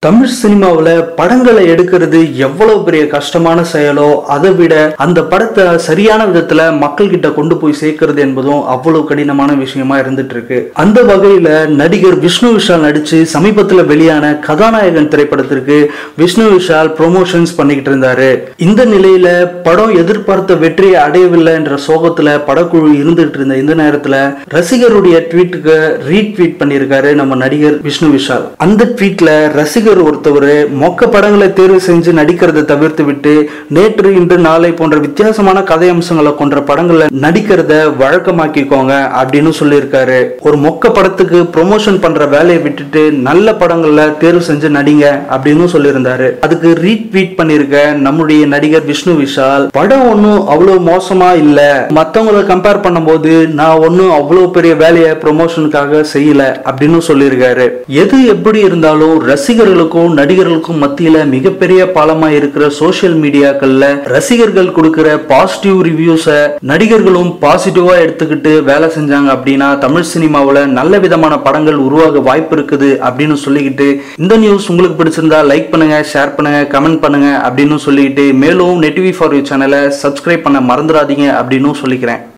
தமிழ் சினிமாவில் படங்களை எடுக்கிறது எவ்வளவு பெரிய கஷ்டமான செயலோ அதை விட அந்த படத்தை சரியான விதத்துல மக்கள் கிட்ட கொண்டு போய் சேர்க்கிறது என்பதும் அவ்வளவு கடினமான விஷயமா இருந்துட்டு இருக்கு அந்த வகையில நடிகர் விஷ்ணு விஷால் நடிச்சு சமீபத்தில் வெளியான கதாநாயகன் திரைப்படத்திற்கு விஷ்ணு விஷால் ப்ரொமோஷன்ஸ் பண்ணிக்கிட்டு இருந்தாரு இந்த நிலையில படம் எதிர்பார்த்த வெற்றியை அடையவில்லை என்ற சோகத்துல படக்குழு இருந்துட்டு இருந்த இந்த நேரத்துல ரசிகருடைய ட்வீட்டுக்கு ரீட்வீட் பண்ணியிருக்காரு நம்ம நடிகர் விஷ்ணு விஷால் அந்த ட்வீட்ல ரசிகர் ஒருத்தவர் மொக்க படங்களை தேர்வு செஞ்சு நடிக்கிறதை தவிர்த்து விட்டு நேற்று இன்று நாளை போன்ற வித்தியாசமான கதை அம்சங்களை கொண்ட படங்களை நடிக்கிறத வழக்கமாக்கிக்கோங்க அப்படின்னு சொல்லியிருக்காரு ஒரு மொக்க படத்துக்கு ப்ரொமோஷன் பண்ற வேலையை விட்டுட்டு நல்ல படங்கள்ல தேர்வு செஞ்சு நடிங்க அப்படின்னு சொல்லியிருந்தாரு அதுக்கு ரீட்வீட் பண்ணிருக்க நம்முடைய நடிகர் விஷ்ணு விஷால் படம் ஒன்றும் அவ்வளவு மோசமா இல்ல மத்தவங்களை கம்பேர் பண்ணும்போது நான் ஒன்றும் அவ்வளவு பெரிய வேலையை ப்ரொமோஷனுக்காக செய்யல அப்படின்னு சொல்லியிருக்காரு எது எப்படி இருந்தாலும் ரசிகர்களுக்கும் நடிகர்களுக்கும் மத்தியில மிகப்பெரிய பாலமா இருக்கிற சோசியல் மீடியாக்கள்ல ரசிகர்கள் கொடுக்கிற பாசிட்டிவ் ரிவ்யூஸை நடிகர்களும் பாசிட்டிவா எடுத்துக்கிட்டு வேலை செஞ்சாங்க அப்படின்னா தமிழ் சினிமாவில் நல்ல விதமான படங்கள் உருவாக வாய்ப்பு இருக்குது அப்படின்னு சொல்லிக்கிட்டு இந்த நியூஸ் உங்களுக்கு பிடிச்சிருந்தா லைக் பண்ணுங்க ஷேர் பண்ணுங்க கமெண்ட் பண்ணுங்க அப்படின்னு சொல்லிக்கிட்டு மேலும் நெட்டிவி ஃபார் யூ சேனலை சப்ஸ்கிரைப் பண்ண மறந்துடாதீங்க அப்படின்னு சொல்லிக்கிறேன்